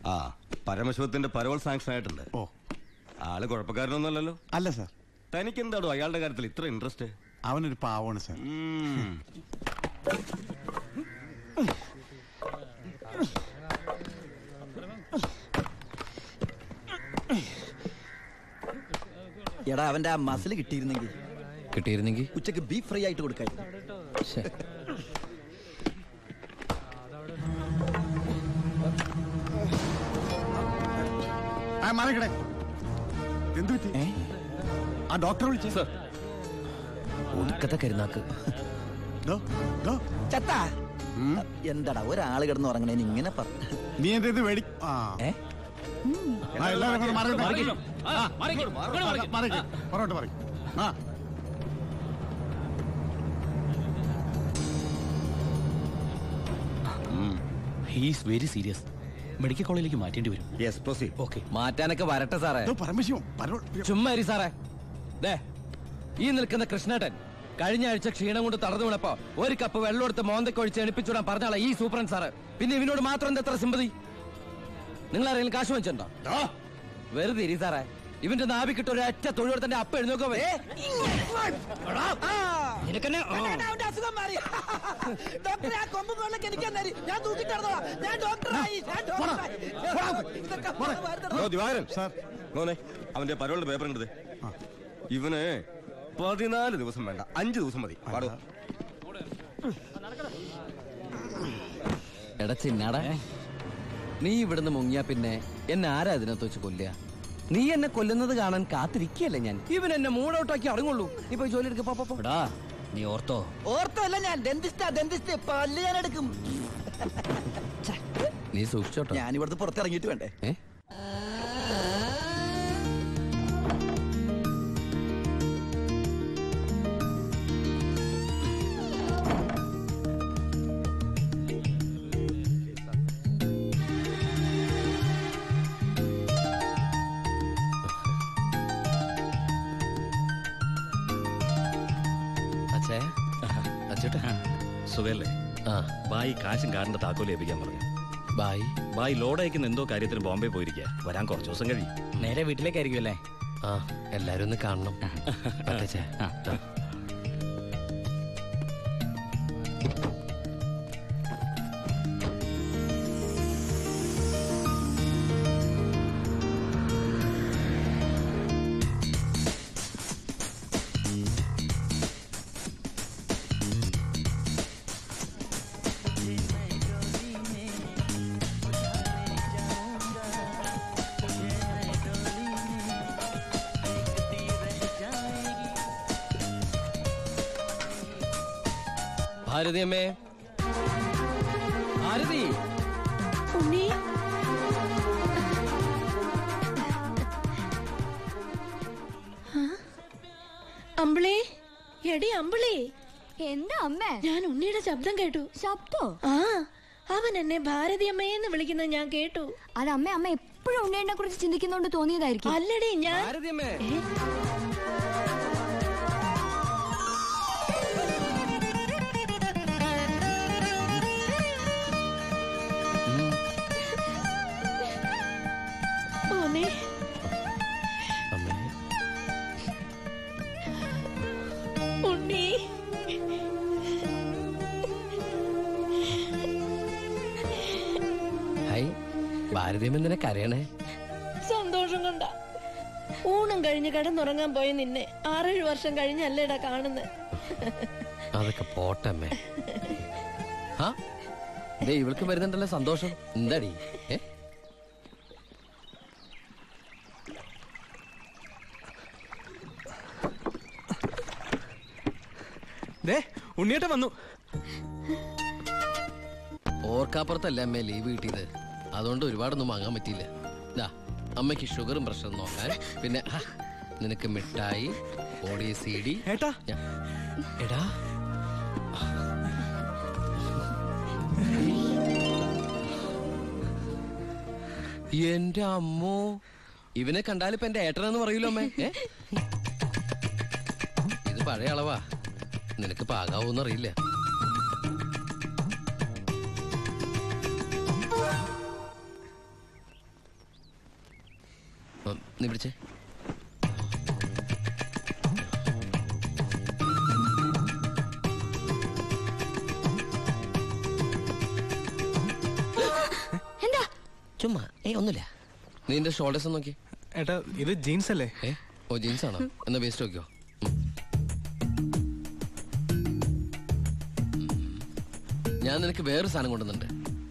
ആ പരമശിവത്തിന്റെ parole sanction ആയിട്ടുണ്ട് ഓ ആള് കുഴപ്പക്കാരനൊന്നുമല്ലല്ലോ അല്ല സാർ തനിക്ക് എന്താടോ അയാളുടെ കാര്യത്തിൽ ഇത്ര ഇൻട്രസ്റ്റ് അവനൊരു പാവമാണ് സാർ എടാ അവന്റെ ആ മസിൽ കിട്ടിയിരുന്നെങ്കിൽ കിട്ടിയിരുന്നെങ്കിൽ ഉച്ചക്ക് ബീഫ് ഫ്രൈ ആയിട്ട് കൊടുക്കായി ആ മാറിക്കടേ എന്തു പറ്റി ആ ഡോക്ടറെ വിളിച്ചു സർ ഒടുക്കത്തെ കരുനാക്ക് ചത്താ എന്താടാ ഒരാള് കിടന്ന് ഉറങ്ങണേന് ഇങ്ങനെ പറഞ്ഞു നീ എന്റെ ഇത് മേടി ആ ആ, എല്ലാവരും അങ്ങോട്ട് മാറി നിൽക്ക്. മാറിക്ക്. ആ, ആ, മാറിക്ക്. പുറകോട്ട് മാറി ആ ഹീസ് വെരി സീരിയസ് മെഡിക്കൽ കോളേജിലേക്ക് മാറ്റേണ്ടി വരും യെസ് പ്രൊസീഡ് ഓക്കെ മാറ്റാനൊക്കെ വരട്ടെ സാറേ ഇത് പരമശിവം പരമ ചുമ്മാ ഇരി സാറേ ദേ ഈ നിൽക്കുന്ന കൃഷ്ണേട്ടൻ കഴിഞ്ഞ ആഴ്ച ക്ഷീണം കൊണ്ട് തളർന്നു വീണപ്പോ ഒരു കപ്പ് വെള്ളം എടുത്ത് മോന്തക്കൊഴിച്ച് എണിപ്പിച്ചുവിടാൻ പറഞ്ഞാളാ ഈ സൂപ്രൻ സാറ് പിന്നെ ഇവനോട് മാത്രം എന്താ എത്ര സിമ്പതി നിങ്ങൾ ആരെങ്കിലും കാശ് വെച്ചിട്ടുണ്ടോ വെറുതെ ഇരി സാറേ ഇവന്റെ നാവിക്കിട്ട് ഒരു ഒറ്റ തൊഴിലെടുത്തന്റെ അപ്പ എഴുന്നോക്കോ അസുഖം മാറി ഡോക്ടറെ ആ കൊമ്പും കൊള്ളൊക്കെ എനിക്ക് തന്നേര്. ഞാൻ തൂക്കിട്ടടന്നോളാ ഞാൻ ഡോക്ടറായി ഞാൻ ഡോക്ടറായി ഇതൊക്കെ ഓ, ദിവാകരൻ മോനെ അവന്റെ പരോളിന്റെ പേപ്പർ കണ്ടത് ഇവന് പതിനാല് ദിവസം വേണ്ട അഞ്ച് ദിവസം മതി പാടോ എടാ ചിന്നാടാ നീ ഇവിടുന്ന് മുങ്ങിയാ പിന്നെ എന്നെ ആരാ ഇതിനകത്ത് വെച്ച് കൊല്ലുക നീ എന്നെ കൊല്ലുന്നത് കാണാൻ കാത്തിരിക്കല്ലേ ഞാൻ ഇവൻ എന്നെ മൂടൗട്ടാക്കി അടങ്ങുള്ളൂ നീ പോയി ജോലി എടുക്ക പോ, പോ, പോ. നീ ഓർത്തോ ഓർത്തല്ല ഞാൻ ഡെന്റിസ്റ്റാ ഡെന്റിസ്റ്റ് പല്ല് ഞാൻ എടുക്കും നീ സൂക്ഷിച്ചോട്ടോ ഞാൻ ഇവിടുന്ന് പുറത്തിറങ്ങിയിട്ട് വേണ്ടേ ഏ അച്ഛേ അച്ഛേട്ടാ സുഖല്ലേ ആ ബായി കാശും കാറിന്റെ താക്കോൽ ലഭിക്കാൻ പറഞ്ഞു ബായ് ബായി ലോഡ് അയക്കുന്ന എന്തോ കാര്യത്തിന് ബോംബെ പോയിരിക്കുക വരാൻ കുറച്ച് ദിവസം കഴിയും നേരെ വീട്ടിലേക്കായിരിക്കും അല്ലേ ആ എല്ലാരും ഒന്ന് കാണണം പറ്റച്ചേ ഭാരതി അമ്മേ ഭാരതി ഉണ്ണി ആ? അമ്പിളി എടി അമ്പിളി എന്താ അമ്മ ഞാൻ ഉണ്ണിയുടെ ശബ്ദം കേട്ടു ശബ്ദോ ആ അവൻ എന്നെ ഭാരതി അമ്മയെന്ന് വിളിക്കുന്നത് ഞാൻ കേട്ടു അത് അമ്മ അമ്മ എപ്പോഴും ഉണ്ണേനെ കുറിച്ച് ചിന്തിക്കുന്നോണ്ട് തോന്നിയതായിരിക്കും അല്ലടി ഞാൻ ഭാരതി അമ്മേ മോനെ അമ്മേ ഉണ്ണി ഹൈ ഭാരതി അമ്മ എന്തിനാ കരയണേ സന്തോഷം കൊണ്ട ഊണം കഴിഞ്ഞ് കിടന്നുറങ്ങാൻ പോയി നിന്നെ ആറേഴ് വർഷം കഴിഞ്ഞല്ലേടാ കാണുന്നത് അതൊക്കെ പോട്ടെ അമ്മേ ആ ദേ ഇവൾക്ക് വരുന്നുണ്ടല്ലോ സന്തോഷം എന്താടി ഏ ദേ ഉണ്ണിയേട്ടൻ വന്നു ഓർക്കാപ്പുറത്തല്ല അമ്മേ ലീവ് കിട്ടിയത് അതുകൊണ്ട് ഒരുപാടൊന്നും വാങ്ങാൻ പറ്റിയില്ല ദാ അമ്മയ്ക്ക് ഷുഗറും പ്രഷറും നോക്കാൻ പിന്നെ ഹാ, നിനക്ക് മിഠായി ഓടി സി ഡി ഏട്ടാ എടാ എന്റെ അമ്മോ ഇവനെ കണ്ടാലിപ്പോ എന്റെ ഏട്ടനെന്ന് പറയൂലോ അമ്മേ ഏ? ഇത് പഴയ അളവാ നിനക്ക് പാകാവൂന്ന് അറിയില്ല ഉം, നീ പിടിച്ചേ എന്താ ചുമ്മാ ഏ ഒന്നുമില്ല നീ എന്റെ ഷോൾഡേഴ്സ് നോക്കി ഏട്ടാ ഇത് ജീൻസ് അല്ലേ ഏ ഓ ജീൻസ് ആണോ എന്നാ വേസ്റ്റ് നോക്കിയോ ഉം. ഞാൻ നിനക്ക് വേറൊരു സാധനം കൊണ്ടുവന്നുണ്ട്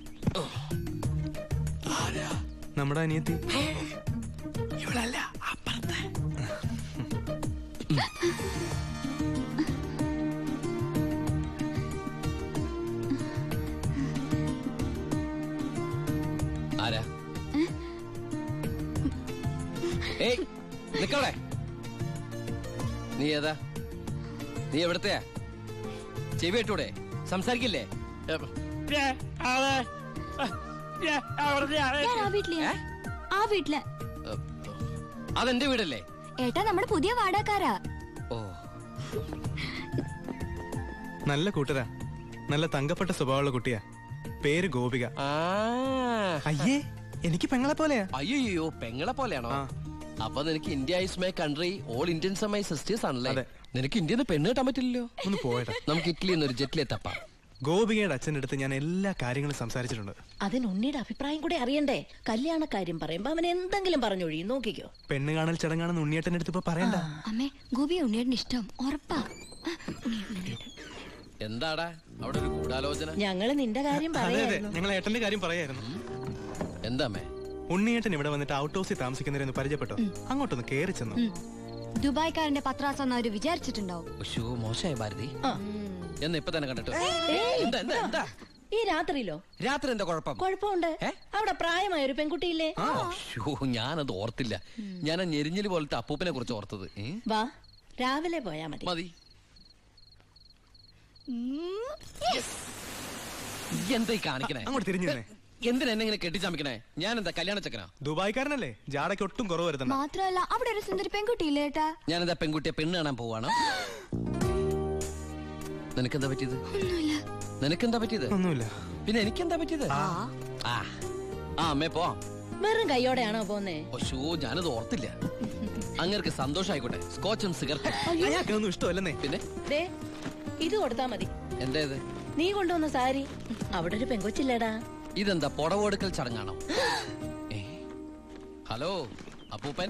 നമ്മുടെ അനിയത്തി ആരാ ഏയ് നിക്കവിടെ നീ ഏതാ നീ എവിടത്തെയാ ചെവി ഇട്ടൂടെ സംസാരിക്കില്ലേ ഏ, ഞാൻ ആ വീട്ടിലെയാ ആ വീട്ടില് ഏ, അതെന്റെ വീടല്ലേ ഏട്ടാ നമ്മുടെ പുതിയ വാടകക്കാരാ ഓ നല്ല കൂട്ടരാ നല്ല തങ്കപ്പെട്ട സ്വഭാവമുള്ള കുട്ടിയാ പേര് ഗോപിക ആ അയ്യേ എനിക്ക് പെങ്ങളെ പോലെയാ അയ്യോ പെങ്ങളെ പോലെയാണോ ആ. അപ്പൊ നിനക്ക് India is my country all Indians my sisters ആണല്ലേ അതെ. നിനക്ക് ഇന്ത്യന്ന് പെണ്ണ് കിട്ടാൻ പറ്റില്ലല്ലോ ഒന്ന് പോയടാ നമുക്ക് ഇറ്റലിയിൽ നിന്ന് ഒരു ജെറ്റിലെ തപ്പാം ഗോപികയുടെ അച്ഛൻ്റെ അടുത്ത് ഞാൻ എല്ലാ കാര്യങ്ങളും സംസാരിച്ചിട്ടുണ്ട് അതിന് ഉണ്ണിയുടെ അഭിപ്രായം കൂടി അറിയണ്ടേ കല്യാണക്കാര്യം പറയുമ്പോ അവൻ എന്തെങ്കിലും പറഞ്ഞൊഴിയും നോക്കിക്കോ പെണ്ണ് കാണൽ ചടങ്ങാണെന്ന് ഉണ്ണിയേട്ടൻ്റെ അടുത്ത് ഇപ്പൊ പറയണ്ട അമ്മേ ഗോപി ഉണ്ണിയേട്ടന് ഇഷ്ടം ഉറപ്പാ എന്താടാ അവിടെ ഒരു ഗൂഢാലോചന ഞങ്ങള് നിന്റെ കാര്യം അതെ അതെ പറയായിരുന്നു ഞങ്ങൾ ഏട്ടന്റെ കാര്യം പറയായിരുന്നു എന്താ അമ്മേ ഉണ്ണിയേട്ടൻ ഇവിടെ വന്നിട്ട് ഔട്ട് ഹൗസിൽ താമസിക്കുന്നവരെന്ന് പരിചയപ്പെട്ടോ അങ്ങോട്ടൊന്ന് കേറി ചെന്നു ദുബായ്ക്കാരന്റെ പത്രാസം അവര് വിചാരിച്ചിട്ടുണ്ടാവും ഉശ്ശോ, മോശമായ ഭാരതി ആ. എന്ന് ഇപ്പൊ തന്നെ കണ്ടിട്ട് ഏയ്, എന്താ എന്താ എന്താ ഈ രാത്രിയിലോ രാത്രി എന്താ കുഴപ്പം കുഴപ്പമുണ്ട് ഏ? അവിടെ പ്രായമായ ഒരു പെൺകുട്ടിയില്ലേ ശ്ശോ, ഞാനത് ഓർത്തില്ല ഞാൻ ആ ഞെരിഞ്ഞില് പോലത്തെ അപ്പൂപ്പനെ കുറിച്ച് ഓർത്തത് ഏ? വാ രാവിലെ പോയാ മതി മതി എന്താ ഈ കാണിക്കണേ അങ്ങോട്ട് തിരിഞ്ഞു നിന്നേ എന്തിനാ എന്നെ ഇങ്ങനെ കെട്ടിച്ചമിക്കണേ ഞാൻ എന്താ കല്യാണ ചക്കനാ ദുബായ്ക്കാരനല്ലേ ജാടയ്ക്ക് ഒട്ടും കുറവ് വരുത്തണ്ട മാത്രമല്ല അവിടെ ഒരു സുന്ദരി പെൺകുട്ടിയില്ലേ ഏട്ടാ ഞാൻ എന്താ പെൺകുട്ടിയെ പെണ്ണ് കാണാൻ പോവാണ് നിനക്കെന്താ പറ്റിയത് ഒന്നുമില്ല നിനക്കെന്താ പറ്റിയത് ഒന്നുമില്ല പിന്നെ എനിക്കെന്താ പറ്റിയത് ആ ആ അമ്മേ പോ വെറും കൈയോടെയാണോ പോന്നേ ഒശോ ഞാനത് ഓർത്തില്ല അങ്ങർക്ക് സന്തോഷായിക്കോട്ടെ സ്കോച്ചും സിഗരറ്റും അയാൾക്കൊന്നും ഇഷ്ടമല്ലെന്നേ പിന്നെ ദേ ഇത് കൊടുത്താ മതി എന്താ ഇത് നീ കൊണ്ടുവന്ന സാരി അവിടെ ഒരു പെങ്കൊച്ചില്ലേടാ ഇതെന്താ പുടവെടുക്കൽ ചടങ്ങാണോ ഏ? ഹലോ അപ്പൂപ്പൻ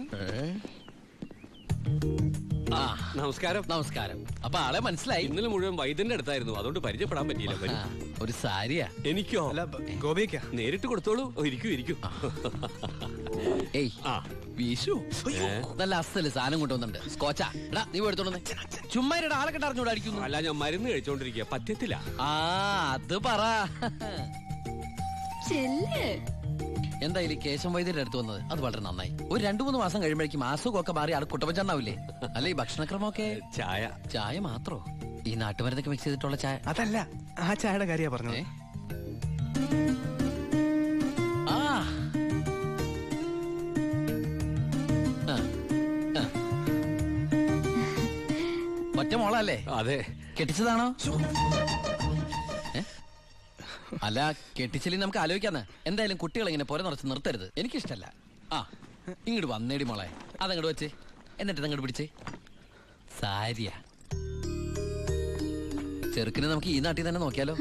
ആ നമസ്കാരം നമസ്കാരം അപ്പൊ ആളെ മനസ്സിലായി ഇന്നലെ മുഴുവൻ വൈദ്യന്റെ അടുത്തായിരുന്നു അതുകൊണ്ട് പരിചയപ്പെടാൻ പറ്റിയില്ല വരൂ. ആ, ഒരു സാരിയാ എനിക്കോ അല്ല ഗോപിക്കാ നേരിട്ട് കൊടുത്തോളൂ ഓ, ഇരിക്കൂ ഇരിക്കൂ ഏയ് ആ വീശു നല്ല അസല് സാധനം കൊണ്ടുവന്നുണ്ട് സ്കോച്ചാ എടാ നീ എടുത്തോണ്ട് ചുമ്മാ ഇരടാ, ആളെ കണ്ടറിഞ്ഞൂടെ അടിക്കുന്നു അല്ല ഞാൻ മരുന്ന് കഴിച്ചോണ്ടിരിക്കുക പറ്റത്തില്ല ആ അത് പറ ചെല്ല് എന്തായാലും ഈ കേശം വൈദ്യരുടെ അടുത്ത് വന്നത് അത് വളരെ നന്നായി ഒരു രണ്ടു മൂന്ന് മാസം കഴിയുമ്പോഴേക്കും അസുഖമൊക്കെ മാറി ആൾ കുട്ടപ്പച്ചണ്ടാവില്ലേ അല്ല ഈ ഭക്ഷണക്രമമൊക്കെ ചായ ചായ മാത്രോ ഈ നാട്ടുമരുന്നൊക്കെ മിക്സ് ചെയ്തിട്ടുള്ള ചായ അതല്ല ആ ചായയുടെ കാര്യ പറഞ്ഞത് ഏ? ആ ആ. ആ. ഒറ്റ മോളല്ലേ അതെ കെട്ടിച്ചതാണോ ഏ? അല്ല കെട്ടിച്ചില്ലേ നമുക്ക് ആലോചിക്കാന്ന് എന്തായാലും കുട്ടികൾ ഇങ്ങനെ പുര നിറച്ച് നിർത്തരുത് എനിക്കിഷ്ടല്ല ആ ഇങ്ങോട്ട് വന്നേടി മോളെ അതങ്ങോട്ട് വെച്ച് എന്നിട്ട് അങ്ങോട്ട് പിടിച്ചേ സാരിയ ചെറുക്കിനെ നമുക്ക് ഈ നാട്ടിൽ തന്നെ നോക്കിയാലോ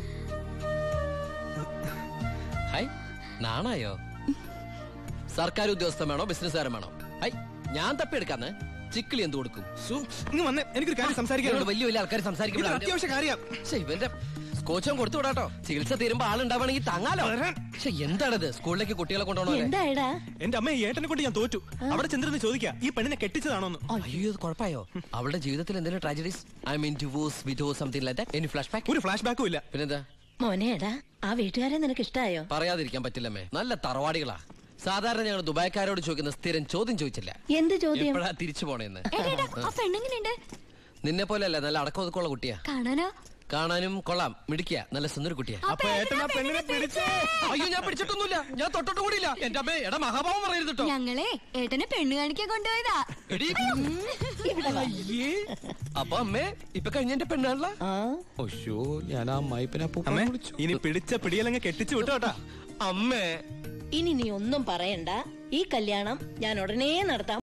ഹൈ നാണായോ സർക്കാർ ഉദ്യോഗസ്ഥൻ വേണോ ബിസിനസ്സുകാരൻ വേണോ ഹൈ ഞാൻ തപ്പിയെടുക്കാന്ന് ചിക്കിളി എന്ത് കൊടുക്കും സു, ഇങ്ങ് വന്നേ എനിക്കൊരു കാര്യം ഇവരോട് സംസാരിക്കാനുണ്ട് വലിയ വലിയ ആൾക്കാർ ഇത് സംസാരിക്കുമ്പോൾ അത്യാവശ്യ കാര്യം ശ്ശെ, ഇവന്റെ സ്കോച്ചും കൊടുത്തു വിടാട്ടോ ചികിത്സ തീരുമ്പോ ആളുണ്ടാവണമെങ്കിൽ താങ്ങാലോ വരാൻ. പക്ഷെ എന്താണിത് സ്കൂളിലേക്ക് കുട്ടികളെ കൊണ്ടുപോകണോ എന്തായടാ എന്റെ അമ്മ ഈ ഏട്ടനെ കൊണ്ട് ഞാൻ തോറ്റു അവിടെ ചെന്നിരുന്ന് ചോദിക്കാ ഈ പെണ്ണിനെ കെട്ടിച്ചതാണോന്ന് അയ്യോ ഇത് കുഴപ്പമായോ അവളുടെ ജീവിതത്തിൽ എന്തെങ്കിലും tragedies I mean divorce widow something like that any flashback ഒരു ഫ്ലാഷ് ബാക്കും ഇല്ല പിന്നെന്താ മോനേടാ ആ വീട്ടുകാരെ നിനക്ക് ഇഷ്ടായോ പറയാതിരിക്കാൻ പറ്റില്ലമ്മേ നല്ല തറവാടികളാ സാധാരണ ഞങ്ങൾ ദുബായ്ക്കാരോട് ചോദിക്കുന്ന സ്ഥിരം ചോദ്യം ചോദിച്ചില്ല എന്ത് ചോദ്യം എപ്പോഴാ തിരിച്ചു പോണേന്ന് ഏട്ടാ ആ പെണ്ണെങ്ങനെയുണ്ട് നിന്നെ പോലെയല്ല നല്ല അടക്കം ഒതുക്കമുള്ള കുട്ടിയാ കാണാനോ കാണാനും കൊള്ളാം മിടിക്കുക നല്ല സുന്ദര കുട്ടിയാ അപ്പൊ ഏട്ടൻ ആ പെണ്ണിനെ പിടിച്ചേ അയ്യോ ഞാൻ പിടിച്ചിട്ടൊന്നുമില്ല ഞാൻ തൊട്ടിട്ട് കൂടിയില്ല എന്റെ അമ്മേ എടാ മഹാഭാവം പറയരുത് കേട്ടോ ഞങ്ങളെ ഏട്ടനെ പെണ്ണ് കാണിക്കാൻ കൊണ്ടുപോയതാ എടീ. ഇവിടെ വാ. അയ്യേ. അപ്പൊ അമ്മേ ഇപ്പൊ കഴിഞ്ഞ എന്റെ പെണ്ണാണല്ല ആ ഒശോ ഞാൻ ആ അമ്മായിപ്പനെ അമ്മേ ഇനി പിടിച്ച പിടിയലങ്ങ് കെട്ടിച്ചു വിട്ടോട്ടാ അമ്മേ ഇനി നീ ഒന്നും പറയണ്ട ഈ കല്യാണം ഞാൻ ഉടനെ നടത്താം